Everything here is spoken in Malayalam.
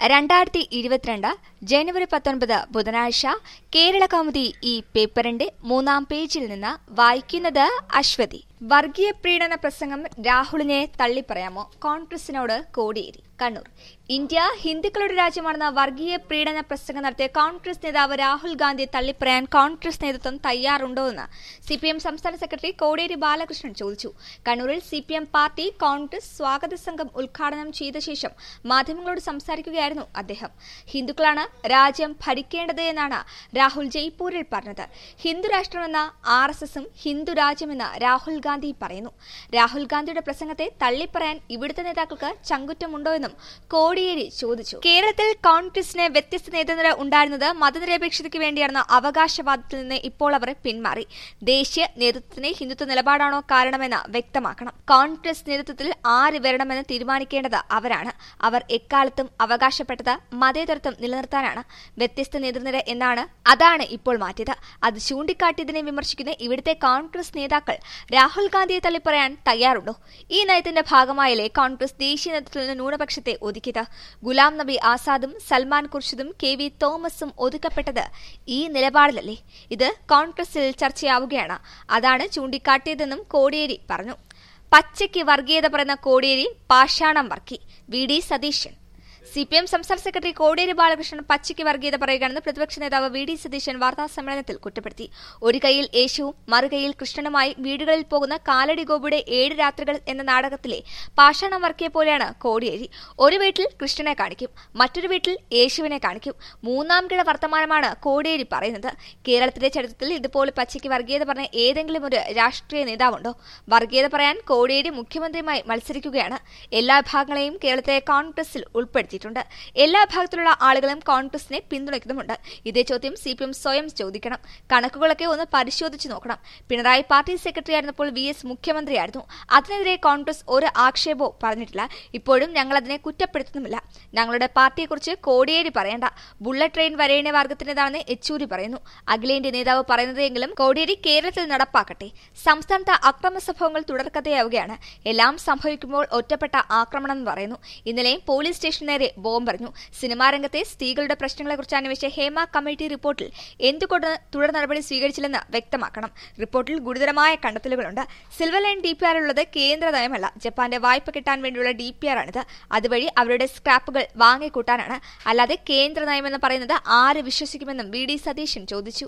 രണ്ടായിരത്തി ഇരുപത്തിരണ്ട് ജനുവരി പത്തൊൻപത് ബുധനാഴ്ച കേരള കൗമുദി ഈ പേപ്പറിന്റെ മൂന്നാം പേജിൽ നിന്ന് വായിക്കുന്നത് അശ്വതി വർഗീയ പ്രീണന പ്രസംഗം രാഹുലിനെ തള്ളിപ്പറയാമോ കോൺഗ്രസിനോട് കോടിയേരി കണ്ണൂർ ഇന്ത്യ ഹിന്ദുക്കളുടെ രാജ്യമാണെന്ന വർഗീയ പ്രീണന പ്രസംഗം നടത്തിയ കോൺഗ്രസ് നേതാവ് രാഹുൽ ഗാന്ധിയെ തള്ളിപ്പറയാൻ കോൺഗ്രസ് നേതൃത്വം തയ്യാറുണ്ടോ എന്ന് സിപിഎം സംസ്ഥാന സെക്രട്ടറി കോടിയേരി ബാലകൃഷ്ണൻ ചോദിച്ചു കണ്ണൂരിൽ സിപിഎം പാർട്ടി കോൺഗ്രസ് സ്വാഗത സംഘം ഉദ്ഘാടനം ചെയ്ത ശേഷം മാധ്യമങ്ങളോട് സംസാരിക്കുകയായിരുന്നു അദ്ദേഹം ഹിന്ദുക്കളാണ് രാജ്യം ഭരിക്കേണ്ടത് എന്നാണ് രാഹുൽ ജയ്പൂരിൽ പറഞ്ഞത് ഹിന്ദു രാഷ്ട്രമെന്ന ആർ എസ് എസും ഹിന്ദു രാജ്യമെന്ന് രാഹുൽ ഗാന്ധി പറയുന്നു രാഹുൽ ഗാന്ധിയുടെ പ്രസംഗത്തെ തള്ളിപ്പറയാൻ ഇവിടുത്തെ നേതാക്കൾക്ക് ചങ്കുറ്റമുണ്ടോ എന്നും കോടിയേരി ചോദിച്ചു കേരളത്തിൽ കോൺഗ്രസിന് വ്യത്യസ്ത നേതൃനിര ഉണ്ടായിരുന്നത് മതനിരപേക്ഷതയ്ക്ക് വേണ്ടിയാണെന്ന അവകാശവാദത്തിൽ നിന്ന് ഇപ്പോൾ അവർ പിന്മാറി ദേശീയ നേതൃത്വത്തിന് ഹിന്ദുത്വ നിലപാടാണോ കാരണമെന്ന് വ്യക്തമാക്കണം കോൺഗ്രസ് നേതൃത്വത്തിൽ ആര് വരണമെന്ന് തീരുമാനിക്കേണ്ടത് അവരാണ് അവർ എക്കാലത്തും അവകാശപ്പെട്ടത് മതേതരത്വം നിലനിർത്താനാണ് വ്യത്യസ്ത നേതൃനിര എന്നാണ് അതാണ് ഇപ്പോൾ മാറ്റിയത് അത് ചൂണ്ടിക്കാട്ടിയതിനെ വിമർശിക്കുന്ന ഇവിടുത്തെ കോൺഗ്രസ് നേതാക്കൾ രാഹുൽ ഗാന്ധിയെ തള്ളിപ്പറയാൻ തയ്യാറുണ്ടോ ഈ നയത്തിന്റെ ഭാഗമായല്ലേ കോൺഗ്രസ് ദേശീയ നേതൃത്വത്തിൽ നിന്ന് ന്യൂനപക്ഷത്തെ ഒതുക്കിയത് ഗുലാം നബി ആസാദും സൽമാൻ ഖുർഷിദും കെ വി തോമസും ഒതുക്കപ്പെട്ടത് ഈ നിലപാടിലല്ലേ ഇത് കോൺഗ്രസിൽ ചർച്ചയാവുകയാണ് അതാണ് ചൂണ്ടിക്കാട്ടിയതെന്നും കോടിയേരി പറഞ്ഞു പച്ചയ്ക്ക് വർഗീയത പറയുന്ന കോടിയേരി പാഷാണം Varkey V D Satheesan C P M സംസ്ഥാന സെക്രട്ടറി കോടിയേരി ബാലകൃഷ്ണൻ പച്ചയ്ക്ക് വർഗീയത പറയുകയാണെന്ന് പ്രതിപക്ഷ നേതാവ് വി ഡി സതീശൻ വാർത്താ സമ്മേളനത്തിൽ കുറ്റപ്പെടുത്തി ഒരു കൈയിൽ യേശുവും മറുകൈയിൽ കൃഷ്ണനുമായി വീടുകളിൽ പോകുന്ന കാലടി ഗോപിയുടെ ഏഴ് രാത്രികൾ എന്ന നാടകത്തിലെ പാഷാണം വർക്കിയെ പോലെയാണ് കോടിയേരി ഒരു വീട്ടിൽ കൃഷ്ണനെ കാണിക്കും മറ്റൊരു വീട്ടിൽ യേശുവിനെ കാണിക്കും മൂന്നാം കിട വർത്തമാനമാണ് കോടിയേരി പറയുന്നത് കേരളത്തിലെ ചരിത്രത്തിൽ ഇതുപോലെ പച്ചയ്ക്ക് വർഗീയത പറഞ്ഞ ഏതെങ്കിലും ഒരു രാഷ്ട്രീയ നേതാവുണ്ടോ വർഗീയത പറയാൻ കോടിയേരി മുഖ്യമന്ത്രിയുമായി മത്സരിക്കുകയാണ് എല്ലാ വിഭാഗങ്ങളെയും കേരളത്തിലെ കോൺഗ്രസിൽ ഉൾപ്പെടുത്തിയിട്ടുണ്ട് എല്ലാ വിഭാഗത്തിലുള്ള ആളുകളും കോൺഗ്രസിനെ പിന്തുണയ്ക്കുന്നുമുണ്ട് ഇതേ ചോദ്യം സി പി എം സ്വയം ചോദിക്കണം കണക്കുകളൊക്കെ ഒന്ന് പരിശോധിച്ചു നോക്കണം പിണറായി പാർട്ടി സെക്രട്ടറി ആയിരുന്നപ്പോൾ വി എസ് മുഖ്യമന്ത്രിയായിരുന്നു അതിനെതിരെ കോൺഗ്രസ് ഒരു ആക്ഷേപവും പറഞ്ഞിട്ടില്ല ഇപ്പോഴും ഞങ്ങൾ അതിനെ കുറ്റപ്പെടുത്തുന്നുമില്ല ഞങ്ങളുടെ പാർട്ടിയെക്കുറിച്ച് കോടിയേരി പറയേണ്ട ബുള്ളറ്റ് ട്രെയിൻ വരേണ്യ വർഗത്തിന്റേതാണെന്ന് യെച്ചൂരി പറയുന്നു അഖിലേന്ത്യ നേതാവ് പറയുന്നതെങ്കിലും കോടിയേരി കേരളത്തിൽ നടപ്പാക്കട്ടെ സംസ്ഥാനത്ത് അക്രമ സംഭവങ്ങൾ തുടർക്കഥയാവുകയാണ് എല്ലാം സംഭവിക്കുമ്പോൾ ഒറ്റപ്പെട്ട ആക്രമണം എന്ന് പറയുന്നു ഇന്നലെയും പോലീസ് സ്റ്റേഷന് നേരെ ബോംബെറിഞ്ഞു സിനിമാ രംഗത്തെ സ്ത്രീകളുടെ പ്രശ്നങ്ങളെക്കുറിച്ച് അന്വേഷിച്ച ഹേമ കമ്മിറ്റി റിപ്പോർട്ടിൽ എന്തുകൊണ്ട് തുടർ നടപടി സ്വീകരിച്ചില്ലെന്ന് വ്യക്തമാക്കണം റിപ്പോർട്ടിൽ ഗുരുതരമായ കണ്ടെത്തലുകളുണ്ട് സിൽവർ ലൈൻ ഡി പി ആറിലുള്ളത് കേന്ദ്ര നയമല്ല ജപ്പാന്റെ വായ്പ കിട്ടാൻ വേണ്ടിയുള്ള ഡി പി ആർ ആണിത് അതുവഴി അവരുടെ സ്ക്രാപ്പുകൾ വാങ്ങിക്കൂട്ടാനാണ് അല്ലാതെ കേന്ദ്ര നയമെന്ന് പറയുന്നത് ആര് വിശ്വസിക്കുമെന്നും വി ഡി സതീശൻ ചോദിച്ചു